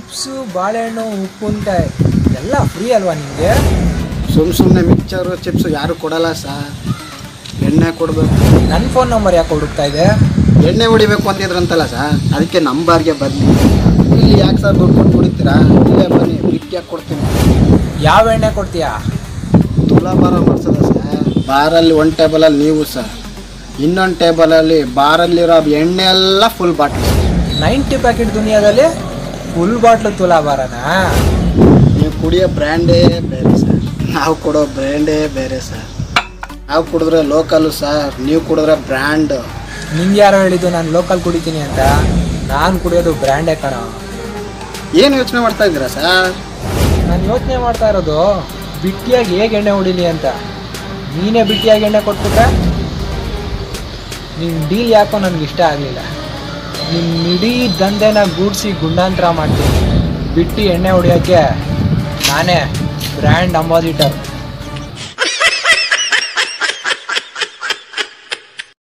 chips ಬಾಳೆಹಣ್ಣು ಉಪ್ಪುಂಕಾಯಿ ಎಲ್ಲ free ಅಲ್ವಾ ನಿಮಗೆ ಸುಮ್ ಸುಮ್ಮನೆ ಮಿಕ್ಚರು ಚಿಪ್ಸು ಯಾರು ಕೊಡಲ್ಲ ಸರ್ ಎಣ್ಣೆ ಕೊಡಬೇಕು ನನ್ನ ಫೋನ್ ನಂಬರ್ ಯಾಕೆ ಹುಡುಕ್ತಾ ಇದೆ ಎಣ್ಣೆ ಹೊಡಿಬೇಕು ಅಂತಿದ್ರಂತಲ್ಲ ಸರ್ ಅದಕ್ಕೆ ನಮ್ಮ ಬಾರ್ಗೆ ಬನ್ನಿ ಇಲ್ಲಿ ಯಾಕೆ ಸರ್ ದುಡ್ಡು ಕೊಟ್ಟು ಕುಡಿತೀರಾ ಇಲ್ಲೇ ಬನ್ನಿ ಬಿಟ್ಟಿಯಾಗಿ ಕೊಡ್ತೀನಿ ಯಾವ ಎಣ್ಣೆ ಕೊಡ್ತೀಯಾ ತುಲಾಭಾರ ಮಾಡ್ಸೋದ ಸರ್ ಬಾರಲ್ಲಿ ಒಂದು ಟೇಬಲಲ್ಲಿ ನೀವು ಸರ್ ಇನ್ನೊಂದು ಟೇಬಲಲ್ಲಿ ಬಾರಲ್ಲಿರೋ ಎಣ್ಣೆ ಎಲ್ಲ ಫುಲ್ ಬಾಟ್ಲಿ ನೈಂಟಿ ಪ್ಯಾಕೆಟ್ ದುನಿಯಾದಲ್ಲಿ ಫುಲ್ ಬಾಟ್ಲು ತುಲಾಭಾರನಾ ನೀವು ಕುಡಿಯೋ ಬ್ರ್ಯಾಂಡೇ ಬೇರೆ ಸರ್ ನಾವು ಕೊಡೋ ಬ್ರ್ಯಾಂಡೇ ಬೇರೆ ಸರ್ ನಾವು ಕುಡಿದ್ರೆ ಲೋಕಲು ಸರ್ ನೀವು ಕುಡಿದ್ರೆ ಬ್ರ್ಯಾಂಡ್ ನಿಂಗೆ ಯಾರೋ ಹೇಳಿದ್ದು ನಾನು ಲೋಕಲ್ ಕುಡಿತೀನಿ ಅಂತ ನಾನು ಕುಡಿಯೋದು ಬ್ರ್ಯಾಂಡೇ ಕಣ ಏನು ಯೋಚನೆ ಮಾಡ್ತಾ ಇದ್ದೀರಾ ಸರ್ ನಾನು ಯೋಚನೆ ಮಾಡ್ತಾ ಇರೋದು ಬಿಟ್ಟಿಯಾಗಿ ಹೇಗೆ ಎಣ್ಣೆ ಹೊಡಿಲಿ ಅಂತ ನೀನೇ ಬಿಟ್ಟಿಯಾಗಿ ಎಣ್ಣೆ ಕೊಟ್ಬಿಟ್ರೆ ನಿನ್ನ ಡೀಲ್ ಯಾಕೋ ನನಗೆ ಇಷ್ಟ ಆಗಲಿಲ್ಲ ನಿನ್ನ ಇಡೀ ದಂಧೆನ ಗೂಡಿಸಿ ಗುಂಡಾಂತರ ಮಾಡ್ತೀನಿ ಬಿಟ್ಟು ಎಣ್ಣೆ ಹೊಡಿಯೋಕ್ಕೆ ನಾನೇ ಬ್ರ್ಯಾಂಡ್ ಅಂಬಾಸಿಟರ್